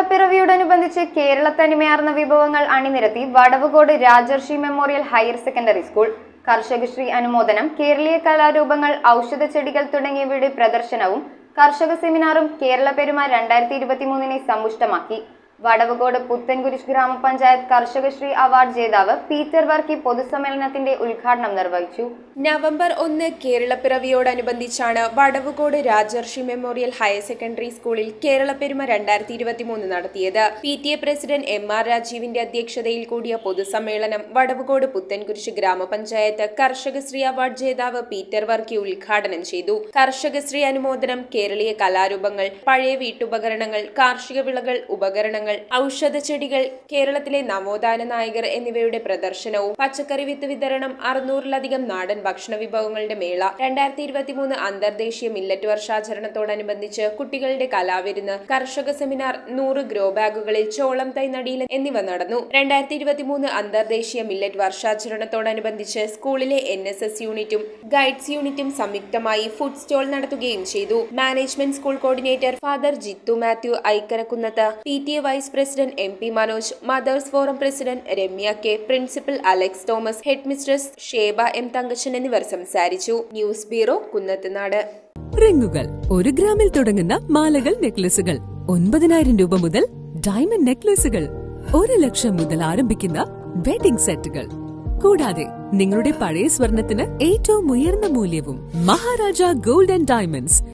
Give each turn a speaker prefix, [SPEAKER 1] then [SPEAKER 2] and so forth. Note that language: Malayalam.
[SPEAKER 1] കേരളപ്പിറവിയോടനുബന്ധിച്ച് കേരളത്തനിമയാർന്ന വിഭവങ്ങൾ അണിനിരത്തി Vadavucode Rajarshi memorial higher secondary school Karshakasree അനുമോദനം കേരളീയ കലാരൂപങ്ങൾ ഔഷധ ചെടികൾ തുടങ്ങിയവയുടെ പ്രദർശനവും കർഷക സെമിനാറും കേരള പെരുമ രണ്ടായിരത്തി ഇരുപത്തിമൂന്നിനെ സമ്പുഷ്ടമാക്കി വടവുകോട് പുത്തൻകുരിശ് ഗ്രാമപഞ്ചായത്ത് കർഷകശ്രീ അവാർഡ് ജേതാവ് പീറ്റർ വർക്കി പൊതുസമ്മേളനത്തിന്റെ ഉദ്ഘാടനം നിർവഹിച്ചു
[SPEAKER 2] നവംബർ ഒന്ന് കേരളപ്പിറവിയോടനുബന്ധിച്ചാണ് Vadavucode Rajarshi memorial higher secondary സ്കൂളിൽ കേരളപ്പെരുമ രണ്ടായിരത്തി ഇരുപത്തിമൂന്ന് നടത്തിയത് P T A president M R രാജീവിന്റെ അധ്യക്ഷതയിൽ കൂടിയ പൊതുസമ്മേളനം വടവുകോട് പുത്തൻകുരിശ് ഗ്രാമപഞ്ചായത്ത് കർഷകശ്രീ അവാർഡ് ജേതാവ് പീറ്റർ വർക്കി ഉദ്ഘാടനം ചെയ്തു കർഷകശ്രീ അനുമോദനം കേരളീയ കലാരൂപങ്ങൾ പഴയ വീട്ടുപകരണങ്ങൾ കാർഷിക വിളകൾ ഉപകരണങ്ങൾ ഔഷധ ചെടികൾ കേരളത്തിലെ നവോത്ഥാന നായകർ എന്നിവയുടെ പ്രദർശനവും പച്ചക്കറി വിത്ത് വിതരണം അറുന്നൂറിലധികം നാടൻ ഭക്ഷണ വിഭവങ്ങളുടെ മേള രണ്ടായിരത്തി ഇരുപത്തിമൂന്ന് അന്തർദേശീയ മില്ലറ്റ് വർഷാചരണത്തോടനുബന്ധിച്ച് കുട്ടികളുടെ കലാവിരുന്ന് കർഷക സെമിനാർ നൂറ് ഗ്രോ ബാഗുകളിൽ ചോളം തൈ നടീലൻ എന്നിവ നടന്നു രണ്ടായിരത്തി ഇരുപത്തിമൂന്ന് അന്തർദേശീയ മില്ലറ്റ് വർഷാചരണത്തോടനുബന്ധിച്ച് സ്കൂളിലെ എൻ എസ് എസ് യൂണിറ്റും ഗൈഡ്സ് യൂണിറ്റും സംയുക്തമായി ഫുഡ് സ്റ്റോൾ നടത്തുകയും ചെയ്തു management school coordinator father Jithu Mathew Aikkarakunnath P T A vice president M P Manoj mothers forum president Ramya K principal Alex Thomas head mistress Sheba M Thankachan എന്നിവർ സംസാരിച്ചു ന്യൂസ് ബ്യൂറോ കുന്നത്തുനാട്
[SPEAKER 3] റിങ്ങുകൾ ഒരു ഗ്രാമിൽ തുടങ്ങുന്ന മാലകൾ നെക്ലസുകൾ ഒൻപതിനായിരം രൂപ മുതൽ ഡയമണ്ട് നെക്ലസുകൾ ഒരു ലക്ഷം മുതൽ ആരംഭിക്കുന്ന വെഡിംഗ് സെറ്റുകൾ കൂടാതെ നിങ്ങളുടെ പഴയ സ്വർണത്തിന് ഏറ്റവും ഉയർന്ന മൂല്യവും മഹാരാജ ഗോൾഡ് ആൻഡ് ഡയമണ്ട്സ്